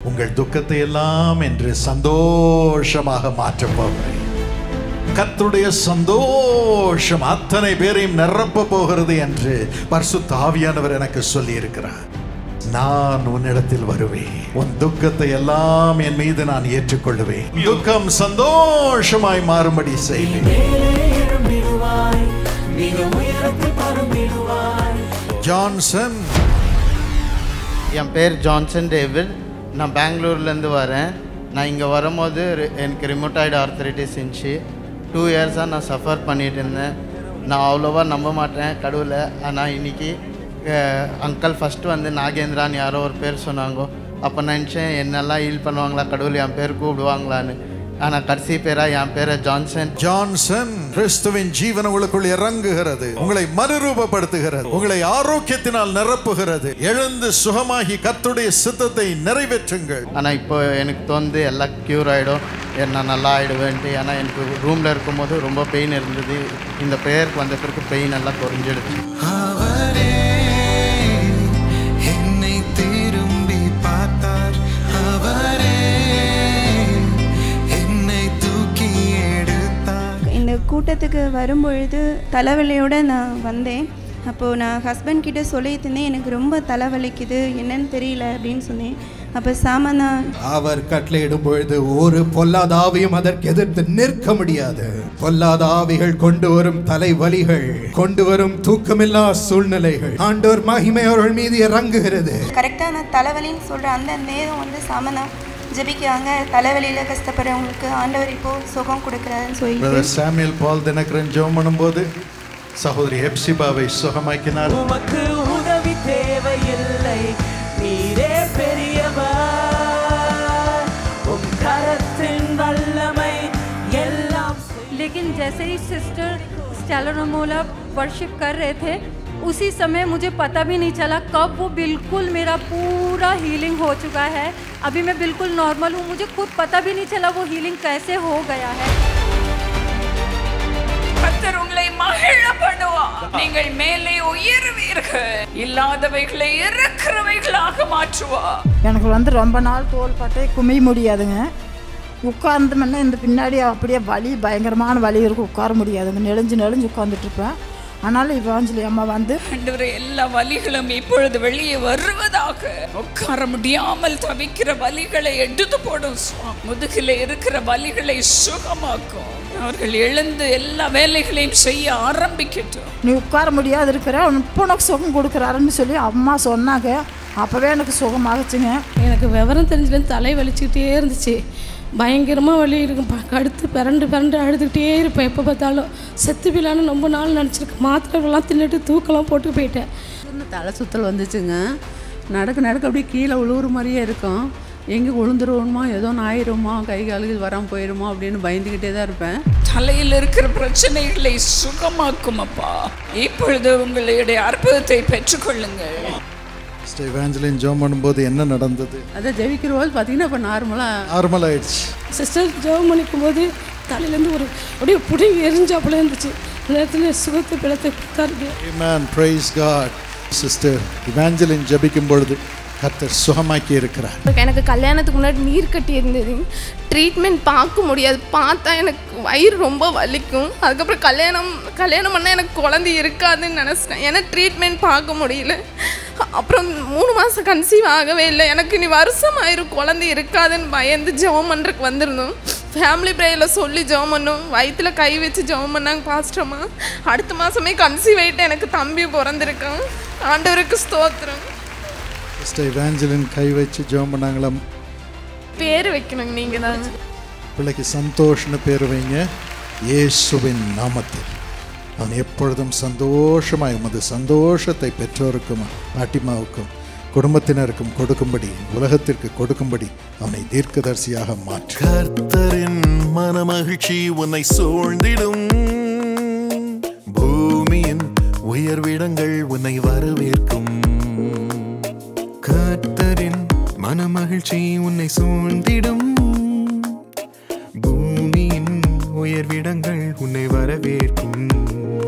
உங்கள் துக்கத்தை எல்லாம் என்று சந்தோஷமாக மாற்றப் போகிறேன் கர்த்தருடைய சந்தோஷம் அத்தனை பேரையும் நிரப்ப போகிறது என்று பரிசுத்த ஆவியானவர் எனக்கு சொல்லி இருக்கிறார் நான் உன்னிடத்தில் வருவேன் உன் துக்கத்தை எல்லாம் என் மீது நான் ஏற்றுக்கொள்ளுவேன் துக்கம் சந்தோஷமாய் மாறும்படி செய்வேன் எழும்பிடுவாய் மிக உயரத்தில் பறந்திடுவாய் ஜான்சன் என் பேர் ஜான்சன் டேவிட் நான் பெங்களூர்லேருந்து வரேன் நான் இங்கே வரும்போது ரி- எனக்கு ரிமோட்டாய்டு ஆர்த்தரைட்டிஸ் இருந்துச்சு டூ இயர்ஸாக நான் சஃபர் பண்ணிட்டு இருந்தேன் நான் அவ்வளோவா நம்ப மாட்டேன் கடவுளை ஆனால் இன்னைக்கு அங்கிள் ஃபஸ்ட்டு வந்து நாகேந்திரான்னு யாரோ ஒரு பேர் சொன்னாங்க அப்போ நினச்சேன் என்னெல்லாம் ஹீல் பண்ணுவாங்களா கடவுள் என் பேர் கூப்பிடுவாங்களான்னு ஆனால் கடைசி பேராக என் பேரை ஜான்சன் ஜான்சன் கிறிஸ்துவின் ஜீவன் உங்களுக்குள் இறங்குகிறது உங்களை மறுரூபப்படுத்துகிறது உங்களை ஆரோக்கியத்தினால் நிரப்புகிறது எழுந்து சுகமாகி கர்த்தருடைய சித்தத்தை நிறைவேற்றுங்கள் ஆனால் இப்போ எனக்கு தோணுது எல்லாம் க்யூர் ஆகிடும் நான் நல்லா ஆகிடுவேன்ட்டு ஏன்னா எனக்கு ரூமில் இருக்கும்போது ரொம்ப பெயின் இருந்தது இந்த ப்ரேயருக்கு வந்த பிறகு பெயின் எல்லாம் குறைஞ்சிடுச்சு அவரே என்னை திரும்பி பார்த்தார் அவரே என்னை தூக்கி எடுத்தார் இந்த கூட்டத்துக்கு வரும்பொழுது தலைவலியோடு நான் வந்தேன் அப்போது நான் ஹஸ்பண்ட் கிட்ட சொல்லிட்டு இருந்தேன் எனக்கு ரொம்ப தலைவலிக்குது என்னன்னு தெரியல அப்படின்னு சொன்னேன் அப்போ சாமனா அவர் கட்டளையிடும் பொழுது ஒரு பொல்லாத ஆவியும் அதற்கு எதிர்த்து நிற்க முடியாது பொல்லாத ஆவிகள் கொண்டு வரும் தலைவலிகள் கொண்டு வரும் தூக்கமில்லா சூழ்நிலைகள் ஆண்டோர் மகிமை அவர்கள் மீது இறங்குகிறது கரெக்டாக நான் தலைவலின்னு சொல்கிற அந்த நேரம் வந்து சாமனா ஜெபிக்கிறாங்க தலைவலியில் கஷ்டப்படுறவங்களுக்கு ஆண்டவர் இப்போ சுகம் கொடுக்குறாருன்னு சொல்லிட்டு பிரதர் சாமுவேல் பால் தினகரன் ஜெபம் பண்ணும்போது சகோதரி ஹெப்சிபாவை சுகமாக்கினார் உமக்கு உதவி தேவையில்லை நீரே பெரியவர் உம் கரத்தின் வல்லமை எல்லாம் लेकिन जैसे ही सिस्टर स्टेलोनोमोला वर्शिप कर रहे थे उसी समय मुझे पता भी नहीं चला कब वो बिल्कुल मेरा पूरा हीलिंग हो चुका है अभी मैं बिल्कुल नॉर्मल हूँ मुझे खुद पता भी नहीं चला वो हीलिंग कैसे हो गया है கர்த்தர் உங்களை மகிழ பண்ணுவார் நீங்கள் மேலே உயருவீர்கள் இல்லாதவைகளை இருக்கிறவைகளாக மாற்றுவார் எனக்கு வந்து ரொம்ப நாள் தோள்பட்டை குமிய முடியாதுங்க உட்கார்ந்தோம்னா இந்த பின்னாடி அப்படியே வலி பயங்கரமான வலி இருக்கும் உட்கார முடியாதுங்க நெளிஞ்சு நெளிஞ்சு உட்காந்துட்டு இருப்பேன் ஆனாலும் இவாஞ்சலி அம்மா வந்து ஆண்டவரே எல்லா வலிகளும் இப்பொழுது வெளியே வருவதாக உட்கார முடியாமல் தவிக்கிற வலிகளை எடுத்து போடும் சுவாமி. முதுகில இருக்கிற வலிகளை சுகமாக்கும் அவர்கள் எழுந்து எல்லா வேலைகளையும் செய்ய ஆரம்பிக்கட்டும் நீ உட்கார முடியாது இருக்கிற இப்போ உனக்கு சுகம் கொடுக்குறாருன்னு சொல்லி அம்மா சொன்னாங்க அப்போவே எனக்கு சுகமாகச்சுங்க எனக்கு விவரம் தெரிஞ்சதுலேருந்து தலை வலிச்சுக்கிட்டே இருந்துச்சு பயங்கரமாக வலி இருக்கும் ப- கடுத்து பிறண்டு பிறண்டு அழுதுகிட்டே இருப்பேன் எப்போ பார்த்தாலும் செத்து போயிலான்னு ரொம்ப நாள் நினச்சிருக்கேன் மாத்திரைகள்லாம் தின்னுட்டு தூக்கெல்லாம் போட்டு போயிட்டேன் தலை சுத்தல் வந்துச்சுங்க நடக்க நடக்க அப்படியே கீழே உழுவுற மாதிரியே இருக்கும் எங்கே விழுந்துருவோமா ஏதோ ஒன்று ஆயிருமா கை காலுக்கு வராமல் போயிருமா அப்படின்னு பயந்துக்கிட்டே தான் இருப்பேன் தலையில் இருக்கிற பிரச்சனைகளை சுகமாக்கும் அப்பா இப்பொழுது உங்களுடைய அற்புதத்தை பெற்றுக்கொள்ளுங்கள் சிஸ்டர் இவாஞ்சலின் ஜெபம் பண்ணும்போது என்ன நடந்தது அதை ஜெபிக்கிற போது பார்த்தீங்கன்னா இப்போ நார்மலாக நார்மல் ஆயிடுச்சு சிஸ்டர் ஜெபம் பண்ணிக்கும் போது தலையிலேருந்து ஒரு அப்படியே புடிங்கி எரிஞ்சாப்புல இருந்துச்சு அந்த நேரத்தில் சுகத்தை பிளத்தை கொடுத்தாரு Amen. Praise God. Sister Evangeline ஜெபிக்கும் பொழுது கர்த்தர் சுகமாக்கி இருக்கிறார் எனக்கு கல்யாணத்துக்கு முன்னாடி நீர் கட்டி இருந்தது ட்ரீட்மெண்ட் பார்க்க முடியாது பார்த்தா எனக்கு வயிறு ரொம்ப வலிக்கும் அதுக்கப்புறம் கல்யாணம் கல்யாணம் பண்ணால் எனக்கு குழந்தை இருக்காதுன்னு நினச்சிட்டேன் ஏன்னா ட்ரீட்மெண்ட் பார்க்க முடியல அப்புறம் மூணு மாதம் கன்சீவ் ஆகவே இல்லை எனக்கு இனி வருஷம் ஆயிரும் குழந்தை இருக்காதுன்னு பயந்து ஜெபம் பண்ணுறதுக்கு வந்திருந்தோம் ஃபேமிலி ப்ரேயரில் சொல்லி ஜெபம் பண்ணோம் வயிற்றுல கை வச்சு ஜெபம் பண்ணாங்க பாஸ்டர்மா அடுத்த மாதமே கன்சீவ் ஆகிட்டு எனக்கு தம்பி பிறந்திருக்கான் ஆண்டவருக்கு ஸ்தோத்திரம் சிஸ்டர் இவாஞ்சலின் கை வச்சு ஜெபம் பண்ணாங்களாம் பேர் வைக்கணுங்க நீங்கள் தாங்க பிள்ளைக்கு சந்தோஷ்னு பேர் வைங்க இயேசுவின் நாமத்தில் அவன் எப்பொழுதும் சந்தோஷமாய் உமது சந்தோஷத்தை பெற்றோருக்கும் பாட்டிமாவுக்கும் குடும்பத்தினருக்கும் கொடுக்கும்படி உலகத்திற்கு கொடுக்கும்படி அவனை தீர்க்கதரிசியாக மாற்று கர்த்தரின் மனமகிழ்ச்சி உன்னை சூழ்ந்திடும் பூமியின் உயர்விடங்கள் உன்னை வரவேற்கும் கர்த்தரின் மனமகிழ்ச்சி உன்னை சூழ்ந்திடும் பூமியின் உயர்விடங்கள் உன்னை வரவேற்கும்